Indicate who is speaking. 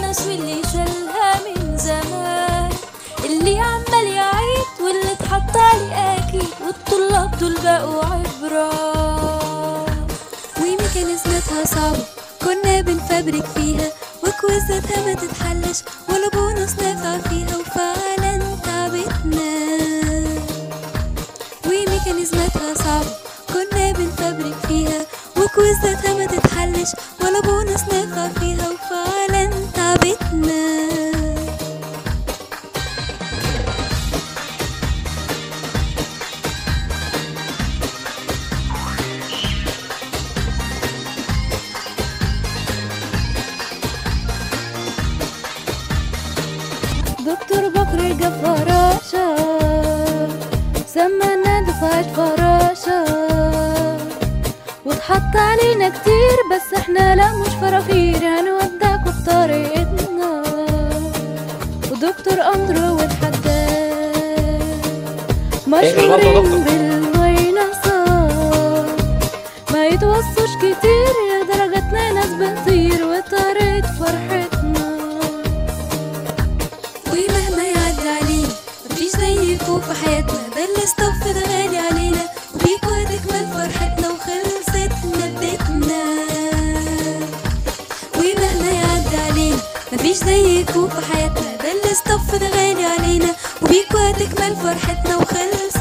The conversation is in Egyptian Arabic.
Speaker 1: الناس واللي شالها من زمان اللي عمال يعيد واللي اتحط عليه اكيد والطلاب دول بقوا عبرة وميكانيزماتها صعبة كنا بنفبرك فيها وكويزاتها ما تتحلش ولا بونص نافع فيها وفعلا تعبتنا وميكانيزماتها صعبة كنا بنفبرك فيها وكويزاتها ما تتحلش ولا بونص نافع فيها وفعلا تعبتنا دكتور بكر جاب فراشة سمانا دفعة فراشة واتحط علينا كتير بس احنا لا مش فرافير هنودعكوا بطريقتنا ودكتور أندرو والحداد مشهورين بالمينصات ما يتوصوش كتير يا درجتنا ناس بتطير وطريقة فرحتنا ومهما يعدي علينا مفيش زيكوا في حياتنا ده الاستاف ده غالي علينا وبيكوا هتكمل فرحتنا وخلصت مادتنا ومهما يعدي علينا مفيش زيكوا في حياتنا ده الاستاف ده غالي علينا وبيكوا هتكمل فرحتنا وخلصت